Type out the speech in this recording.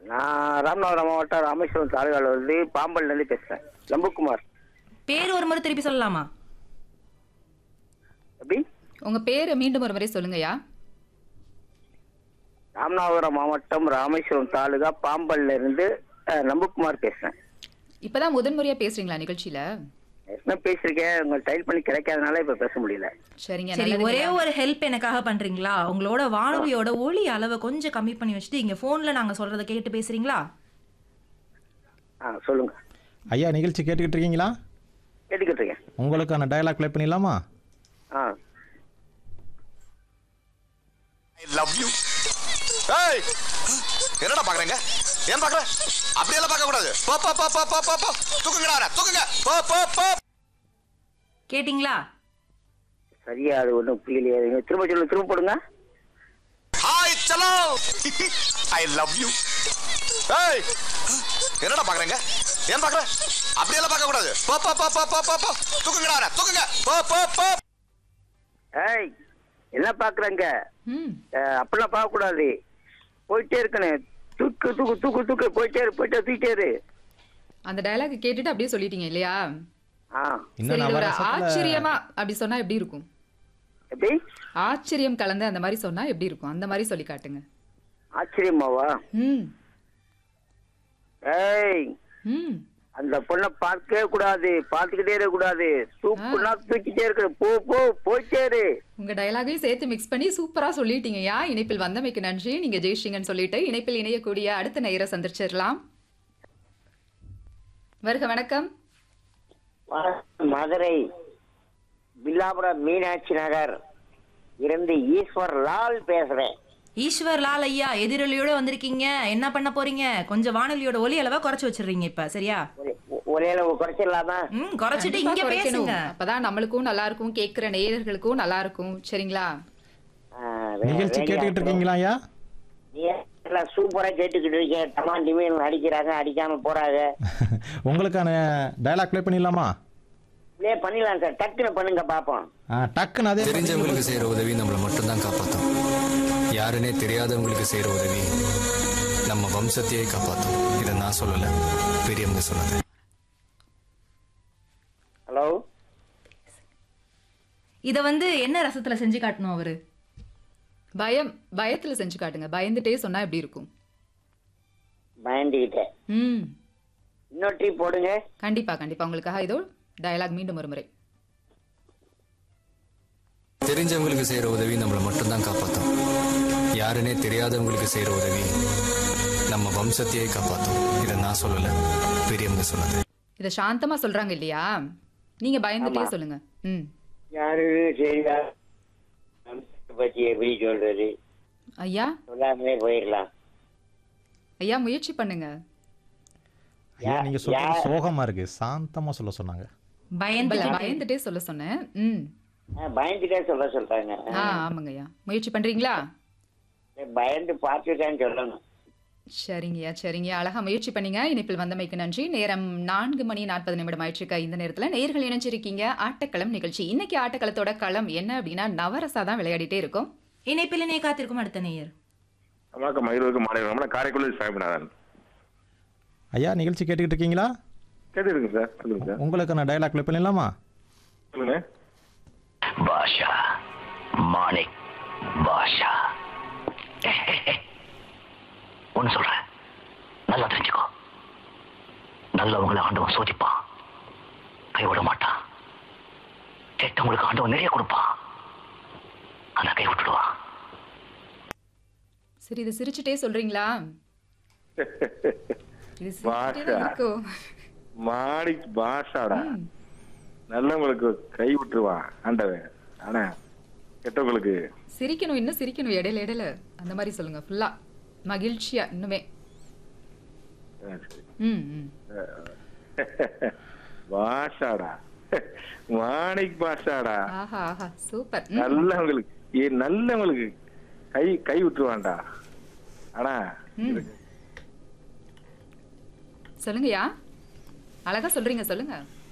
நான் ராமநாதபுரம் மாவட்டம் ராமேஸ்வரம் தாலுகால வந்து பாம்பன்ல இருந்து பேசுறேன் லம்புக்குமார் பேர் ஒரு முறை திருப்பி சொல்லலாமா எப்படி உங்க பேரை மீண்டும் ஒரு முறை சொல்லுங்கய்யா ராமநாதபுரம் மாவட்டம் ராமேஸ்வரம் தாலுகா பாம்பன்ல இருந்து அஹ், லம்புக்குமார் பேசுறேன் இப்பதான் முதன்முறையா பேசுறீங்களா நிகழ்ச்சியில என்ன பேசிருக்கேன் உங்க டைல் பண்ணி கிடைக்காதனால இப்ப பேச முடியல சரிங்க சரி நல்லதுங்க. ஒரே ஒரு ஹெல்ப் எனக்காக பண்றீங்களா உங்களோட வானொலியோட ஒலி அளவை கொஞ்சம் கம்மி பண்ணி வச்சுட்டு இங்க போன்ல நாங்க சொல்றத கேட்டு பேசுறீங்களா ஆ சொல்லுங்க ஐயா நிகழ்ச்சி கேட்டுக்கிட்டு இருக்கீங்களா கேட்டுக்கிட்டு இருக்கேன் உங்களுக்கான டயலாக் ப்ளே பண்ணிடலாமா ஆ ஐ லவ் யூ ஏய் என்னடா பாக்குறீங்க ஏன் பாக்குற அப்படியெல்லாம் பார்க்க கூடாது போ போ போ போ போ போ போ தூக்குங்கடா அவனை, தூக்குங்க போ போ போ கேட்டிங்களா சரியா அது ஒன்றும் புரியலையே நீங்க திரும்ப சொல்லுங்க திரும்ப போடுங்க ஹாய் சலோ ஐ லவ் யூ ஏய் என்னடா பாக்குறீங்க ஏன் பாக்குற அப்படியெல்லாம் பார்க்க கூடாது போ போ போ போ போ போ போ தூக்குங்கடா அவனை, தூக்குங்க போ போ போ ஏய் என்ன பாக்குறங்க ம் அப்படிலாம் பார்க்க கூடாது போயிட்டே இருக்கணும் தூக்கு தூக்கு தூக்கு தூக்கு போயிட்டே இரு போயிட்டே தூக்கிட்டே இரு அந்த டயலாக் கேட்டுட்டு அப்படியே சொல்லிட்டீங்க இல்லையா ஆ இன்னும் சரி இது ஒரு நவரசத்துல ஆச்சரியமா அப்படி சொன்னா எப்படி இருக்கும் எப்படி ஆச்சரியம் கலந்து அந்த மாதிரி சொன்னா எப்படி இருக்கும் அந்த மாதிரி சொல்லி காட்டுங்க ஆச்சரியமாவா ம் ஏய் ம் அந்த பொண்ணை பார்க்கவே கூடாது பார்த்துக்கிட்டே இருக்க கூடாது தூக்குனா தூக்கிட்டே இருக்கு போ போ போயிட்டே இரு உங்க டயலாகையும் சேர்த்து மிக்ஸ் பண்ணி சூப்பரா சொல்லிட்டீங்கய்யா இணைப்பில் வந்தமைக்கு நன்றி நீங்க ஜெயிச்சிங்கன்னு சொல்லிட்டு இணைப்பில் இணையக்கூடிய அடுத்த நேயரை சந்திச்சிடலாம் வருக வணக்கம் மதுரை வில்லாபுரம் மீனாட்சி நகர் இருந்து ஈஸ்வர் லால் பேசுறேன் ஈஸ்வர் லால் ஐயா எதிரொலியோட வந்திருக்கீங்க என்ன பண்ண போறீங்க கொஞ்சம் வானொலியோட ஒலி அளவை குறைச்சு வச்சிடுறீங்க இப்ப சரியா ஒரே- ஒரே அளவு குறைச்சிடலாமா ம் குறைச்சிட்டு கண்டிப்பா இங்க குறைக்கணும். பேசுங்க அப்பதான் நம்மளுக்கும் நல்லா இருக்கும் கேட்கிற நேயர்களுக்கும் நல்லா இருக்கும் சரிங்களா ஆ, வே- நிகழ்ச்சி வேலையா கேட்டுக்கிட்டு இருக்கீங்களா ஐயா நீ எல்லாம் சூப்பரா கேட்டுக்கிட்டு இருக்கேன் டமான் டிமீன் அடிக்கிறாங்க அடிக்காம போறாங்க உங்களுக்கான டயலாக் ப்ளே பண்ணிடலாமா ப்ளே பண்ணிடலாம் சார் டக்குன்னு பண்ணுங்க பாப்போம் ஆ, டக்குன்னு அதே மாதிரி தெரிஞ்சவங்களுக்கு செய்யற உதவி நம்மளை மட்டும்தான் காப்பாத்தும் யாருன்னே தெரியாதவங்களுக்கு செய்யற உதவி நம்ம வம்சத்தையே காப்பாத்தும் இதை நான் சொல்லல பெரியவங்க சொன்னது ஹலோ இத வந்து என்ன ரசத்துல செஞ்சு காட்டணும் அவரு பயம் பயத்துல செஞ்சு காட்டுங்க பயந்துட்டே சொன்னா எப்படி இருக்கும் பயந்துகிட்டேன் ம் இன்னொரு டீ போடுங்க கண்டிப்பா கண்டிப்பா உங்களுக்காக இதோ டயலாக் மீண்டும் ஒரு முறை தெரிஞ்சவங்களுக்கு செய்யற உதவி நம்மளை மட்டும்தான் காப்பாத்தும் யாருன்னே தெரியாதவங்களுக்கு செய்யற உதவி நம்ம வம்சத்தையே காப்பாத்தும் இதை நான் சொல்லல பெரியவங்க சொன்னது இத சாந்தமா சொல்றாங்க இல்லையா நீங்க பயந்துட்டே சொல்லுங்க ம் யாரு சரியா பத்தி எப்படி சொல்றது ஐயா சொல்லாமலே போயிடலாம் ஐயா முயற்சி பண்ணுங்க ஐயா நீங்க சொல்றது சோகமா இருக்கு சாந்தமா சொல்ல சொன்னாங்க பயந்து இல்ல, பயந்துட்டே சொல்ல சொன்னேன் ம் ஆ, பயந்துட்டே சொல்ல சொல்றாங்க ஆ ஆமாங்க ஐயா முயற்சி பண்றீங்களா பயந்து பார்த்துட்டான்னு சொல்லணும் சரிங்கய்யா சரிங்கய்யா அழகா முயற்சி பண்ணீங்க இணைப்பில் வந்தமைக்கு நன்றி நேரம் நான்கு மணி நாற்பது நிமிடம் ஆயிடுச்சுக்கா இந்த நேரத்துல நேர்கள் இணைஞ்சிருக்கீங்க ஆட்டக்களம் நிகழ்ச்சி இன்னைக்கு ஆட்டக்களத்தோட களம் என்ன அப்படின்னா நவரசா தான் விளையாடிட்டே இருக்கும் இணைப்பில் இணைய காத்திருக்கும் அடுத்த நேயர் வணக்கம் மகிழ்வுக்கு மாலை வணக்கம் காரைக்குடி சாமிநாதன் ஐயா நிகழ்ச்சி கேட்டுக்கிட்டு இருக்கீங்களா கேட்டுருங்க சார் சொல்லுங்க சார் உங்களுக்கான டயலாக் ப்ளே பண்ணிடலாமா சொல்லுங்க பாஷா மாணிக் பாஷா ஒன்னு சொல்றேன் நல்லா தெரிஞ்சுக்கோ நல்லவங்களை ஆண்டவன் சோதிப்பான் கைவிட மாட்டான் கெட்டவங்களுக்கு ஆண்டவன் நிறைய கொடுப்பான் ஆனா கை விட்டுடுவான் சரி இது சிரிச்சுட்டே சொல்றீங்களா இது சிரிச்சுட்டே பாஷா. தான் இருக்கும் மாணிக் பாஷாடா நல்லவங்களுக்கு கை விட்டுருவான் ஆண்டவன் ஆனா கெட்டவங்களுக்கு சிரிக்கணும் இன்னும் சிரிக்கணும் இடையில இடையில அந்த மாதிரி சொல்லுங்க ஃபுல்லா மகிழ்ச்சியா இன்னுமே ஆ, சரி. ம் ம் பாஷாடா மாணிக் பாஷாடா ஆஹா ஆஹா சூப்பர் ம். நல்லவங்களுக்கு ஏ நல்லவங்களுக்கு கை கை விட்டுருவான்டா ஆனா ம். சொல்லுங்கய்யா அழகா சொல்றீங்க சொல்லுங்க